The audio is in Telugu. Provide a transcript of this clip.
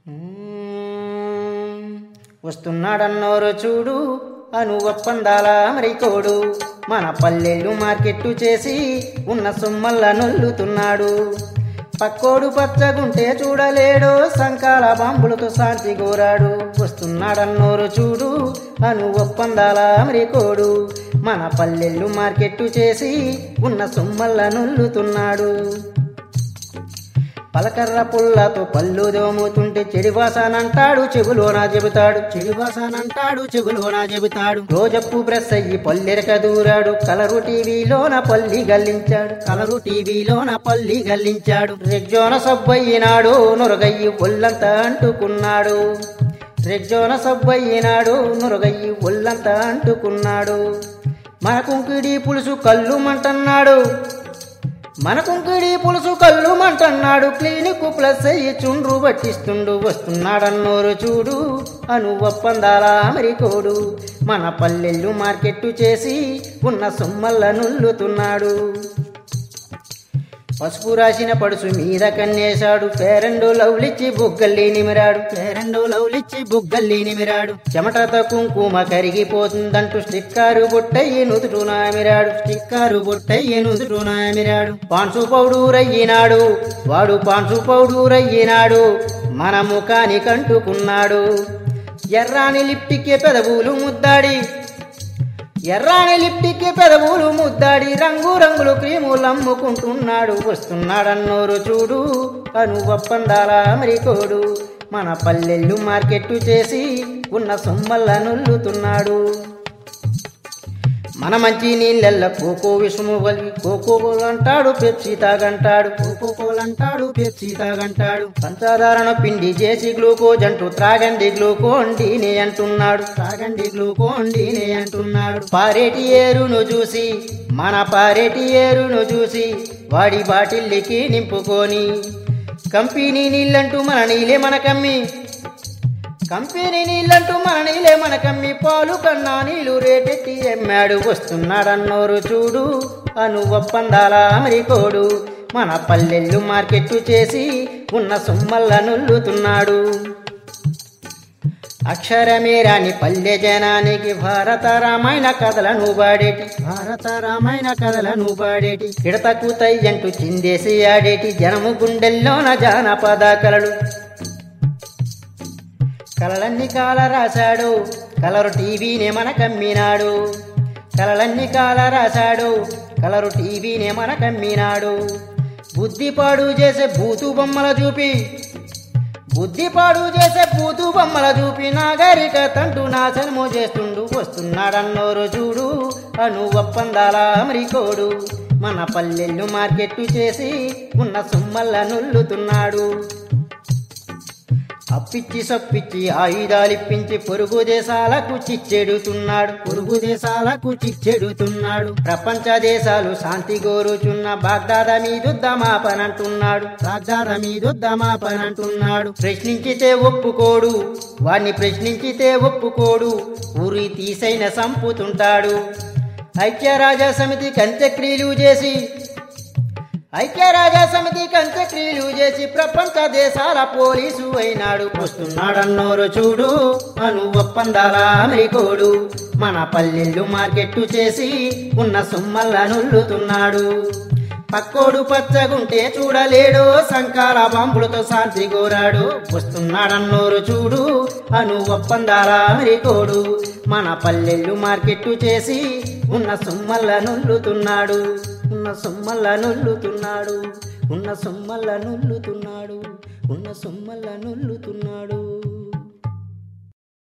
మ్మ్. వస్తున్నాడన్నోరు చూడు అను ఒప్పందాల అమరికోడు మన పల్లెళ్ళు మార్కెట్టు చేసి ఉన్న సొమ్మల్ల నొల్లుతున్నాడు పక్కోడు పచ్చగుంటే చూడలేడు సంకాల బాంబులతో శాంతి కోరాడు వస్తున్నాడన్నోరు చూడు అను ఒప్పందాల అమరికోడు మన పల్లెళ్ళు మార్కెట్టు చేసి ఉన్న సొమ్మల్ల నొల్లుతున్నాడు పలకర్ర పుల్లతో పళ్ళు దోముతుంటే చెడివాసానంటాడు చెవులోన చెబుతాడు చెడివాసానంటాడు చెవులోన చెబుతాడు రోజప్పు ప్రెస్ అయ్యి పల్లెరక దూరాడు కలరు టీవీలోన పల్లి గల్లించాడు కలరు టీవీలోన పల్లి గల్లించాడు రెజ్జోన సబ్బయ్యినాడు నొరగయ్యి ఒళ్ళంతా అంటుకున్నాడు రెజ్జోన సబ్బయ్యినాడు నొరగయ్యి ఒళ్ళంతా అంటుకున్నాడు మన కుంకిడి పులుసు కళ్ళు మంటన్నాడు మన కుంకిడి పులుసు కళ్ళు మంటన్నాడు క్లినిక్ ప్లస్ అయ్యి చుండ్రు పట్టిస్తుండు వస్తున్నాడన్నోరు చూడు అను ఒప్పందాల అమెరికోడు మన పల్లెళ్ళు మార్కెట్టు చేసి ఉన్న సొమ్మల్ల నుల్లుతున్నాడు పసుపు రాసిన పడుసు మీద కన్నేశాడు పేరెండు లవ్లిచ్చి బుగ్గల్లి నిమిరాడు పేరెండు లవ్లిచ్చి బుగ్గల్లి నిమిరాడు చెమటతో కుంకుమ కరిగిపోతుందంటూ స్టిక్కారు బొట్టయ్యి నుదుటు నామిరాడు స్టిక్కారు బొట్టయ్యి నుదుటు నామిరాడు పాన్సు పౌడూరయ్యినాడు వాడు పాన్సు పౌడూరయ్యినాడు మన ముఖానికి అంటుకున్నాడు ఎర్రాని లిప్టికే పెదవులు ముద్దాడి ఎర్రాని లిప్టికి పెదవులు ముద్దాడి రంగు రంగులు క్రీములు అమ్ముకుంటున్నాడు వస్తున్నాడన్నోరు చూడు అను ఒప్పందాల అమరికోడు మన పల్లెళ్ళు మార్కెట్టు చేసి ఉన్న సొమ్మల్ల నుల్లుతున్నాడు మన మంచి నీళ్ళెల్ల కోకో విషము వలి కోకో అంటాడు పెప్సీ తాగంటాడు కోకో కోలంటాడు పెప్సీ తాగంటాడు పంచదారను పిండి చేసి గ్లూకోజ్ అంటూ త్రాగండి గ్లూకోండిని అంటున్నాడు త్రాగండి గ్లూకోండిని అంటున్నాడు పారేటి ఏరును చూసి మన పారేటి ఏరును చూసి వాడి బాటిల్లికి నింపుకొని కంపెనీ నీళ్ళంటూ మన నీళ్ళే మన కమ్మి కంపెనీ నీళ్ళంటూ మన నీళ్ళే మన కమ్మి పాలు కన్నా నీళ్ళు రేటెత్తి ఎమ్మాడు వస్తున్నాడన్నోరు చూడు అను ఒప్పందాల అమరికోడు మన పల్లెళ్ళు మార్కెట్టు చేసి ఉన్న సొమ్మల్ల నుల్లుతున్నాడు అక్షరమే రాని పల్లె జనానికి భారత రామాయణ కథలను పాడేటి భారత రామాయణ కథలను పాడేటి కిడతకు తయ్యంటూ చిందేసి ఆడేటి జనము గుండెల్లోన జానపద కలలు కలలన్నీ కాల రాశాడు కలరు టీవీనే మన కమ్మినాడు కలలన్నీ కాల రాశాడు కలరు టీవీనే మన కమ్మినాడు బుద్ధి పాడు చేసే బూతు బొమ్మల చూపి బుద్ధి పాడు చేసే బూతు బొమ్మల చూపి నాగరిక తంటూ నాశనము చేస్తుండు వస్తున్నాడన్నోరు చూడు అను ఒప్పందాల అమరికోడు మన పల్లెళ్ళు మార్కెట్టు చేసి ఉన్న సొమ్మల్ల నుల్లుతున్నాడు అప్పిచ్చి సప్పిచ్చి ఆయుధాలిప్పించి పొరుగు దేశాలకు చిచ్చెడుతున్నాడు పొరుగు దేశాలకు చిచ్చెడుతున్నాడు ప్రపంచ దేశాలు శాంతి కోరుచున్న బాగ్దాద మీదుద్దమాపనంటున్నాడు బాగ్దాద మీదుద్దమాపనంటున్నాడు ప్రశ్నించితే ఒప్పుకోడు వాణ్ణి ప్రశ్నించితే ఒప్పుకోడు ఊరి తీసైన సంపుతుంటాడు ఐక్యరాజ్య సమితి కంత్యక్రియలు చేసి ఐక్యరాజ్య సమితి అంత్యక్రియలు చేసి ప్రపంచ దేశాల పోలీసు అయినాడు వస్తున్నాడన్నోరు చూడు అను ఒప్పందాల అమెరికోడు మన పల్లెళ్ళు మార్కెట్టు చేసి ఉన్న సొమ్మల్ల నుల్లుతున్నాడు పక్కోడు పచ్చగుంటే చూడలేడు సంకాల బాంబులతో శాంతి కోరాడు వస్తున్నాడన్నోరు చూడు అను ఒప్పందాల అమెరికోడు మన పల్లెళ్ళు మార్కెట్టు చేసి ఉన్న సొమ్మల్ల నుల్లుతున్నాడు ఉన్న సొమ్మల్ల నుల్లుతున్నాడు ఉన్న సొమ్మల్ల నుల్లుతున్నాడు ఉన్న సొమ్మల్ల నుల్లుతున్నాడు